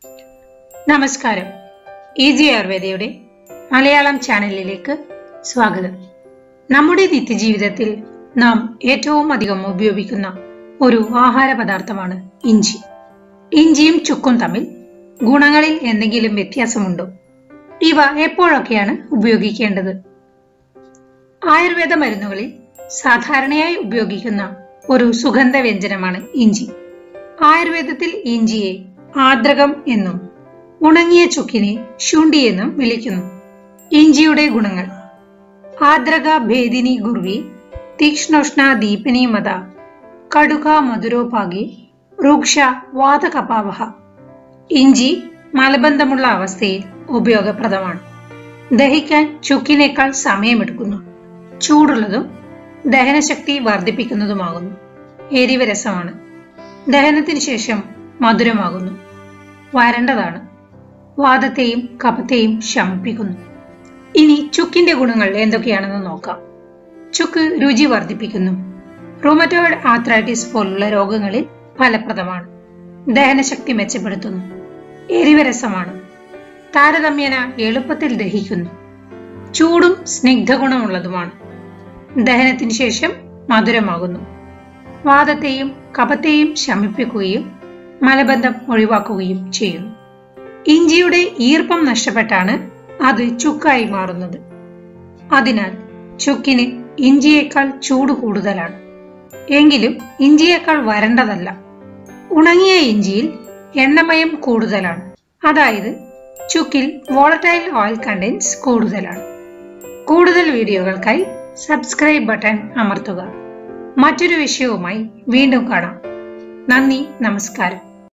നമസ്കാരം ഈസി ആയുർവേദയുടെ മലയാളം ചാനലിലേക്ക് സ്വാഗതം നമ്മുടെ നിത്യജീവിതത്തിൽ നാം ഏറ്റവും അധികം ഉപയോഗിക്കുന്ന ഒരു ആഹാര പദാർത്ഥമാണ് ഇഞ്ചി ഇഞ്ചിയും ചുക്കും തമ്മിൽ ഗുണങ്ങളിൽ എന്തെങ്കിലും വ്യത്യാസമുണ്ടോ ഇവ എപ്പോഴൊക്കെയാണ് ഉപയോഗിക്കേണ്ടത് ആയുർവേദ മരുന്നുകളിൽ സാധാരണയായി ഉപയോഗിക്കുന്ന ഒരു സുഗന്ധ വ്യഞ്ജനമാണ് ഇഞ്ചി ആയുർവേദത്തിൽ ഇഞ്ചിയെ ആർദ്രകം എന്നും ഉണങ്ങിയ ചുക്കിനെ ശുണ്ഠി എന്നും വിളിക്കുന്നു ഇഞ്ചിയുടെ ഗുണങ്ങൾ ആർദ്രക ഭേദിനി ഗുർവി തീക്ഷ്ണോഷ്ണ ദീപനി മത കടുക മധുരോപാകി വൃക്ഷ വാതകപാവഹ ഇഞ്ചി മലബന്ധമുള്ള അവസ്ഥയിൽ ഉപയോഗപ്രദമാണ് ദഹിക്കാൻ ചുക്കിനേക്കാൾ സമയമെടുക്കുന്നു ചൂടുള്ളതും ദഹനശക്തി വർദ്ധിപ്പിക്കുന്നതുമാകുന്നു എരിവ് രസമാണ് ദഹനത്തിന് ശേഷം മധുരമാകുന്നു വരണ്ടതാണ് വാദത്തെയും കഫത്തെയും ശമിപ്പിക്കുന്നു ഇനി ചുക്കിന്റെ ഗുണങ്ങൾ എന്തൊക്കെയാണെന്ന് നോക്കാം ചുക്ക് രുചി വർദ്ധിപ്പിക്കുന്നു റൂമറ്റോയിഡ് ആത്രൈറ്റിസ് പോലുള്ള രോഗങ്ങളിൽ ഫലപ്രദമാണ് ദഹനശക്തി മെച്ചപ്പെടുത്തുന്നു എരിവരസമാണ് താരതമ്യേന എളുപ്പത്തിൽ ദഹിക്കുന്നു ചൂടും സ്നിഗ്ധഗുണമുള്ളതുമാണ് ദഹനത്തിന് ശേഷം മധുരമാകുന്നു വാദത്തെയും കഫത്തെയും ശമിപ്പിക്കുകയും മലബന്ധം ഒഴിവാക്കുകയും ചെയ്യുന്നു ഇഞ്ചിയുടെ ഈർപ്പം നഷ്ടപ്പെട്ടാണ് അത് ചുക്കായി മാറുന്നത് അതിനാൽ ചുക്കിന് ഇഞ്ചിയേക്കാൾ ചൂട് കൂടുതലാണ് എങ്കിലും ഇഞ്ചിയേക്കാൾ വരണ്ടതല്ല ഉണങ്ങിയ ഇഞ്ചിയിൽ എണ്ണമയം കൂടുതലാണ് അതായത് ചുക്കിൽ വോളറ്റൈൽ ഓയിൽ കണ്ടൻസ് കൂടുതലാണ് കൂടുതൽ വീഡിയോകൾക്കായി സബ്സ്ക്രൈബ് ബട്ടൺ അമർത്തുക മറ്റൊരു വിഷയവുമായി വീണ്ടും കാണാം നന്ദി നമസ്കാരം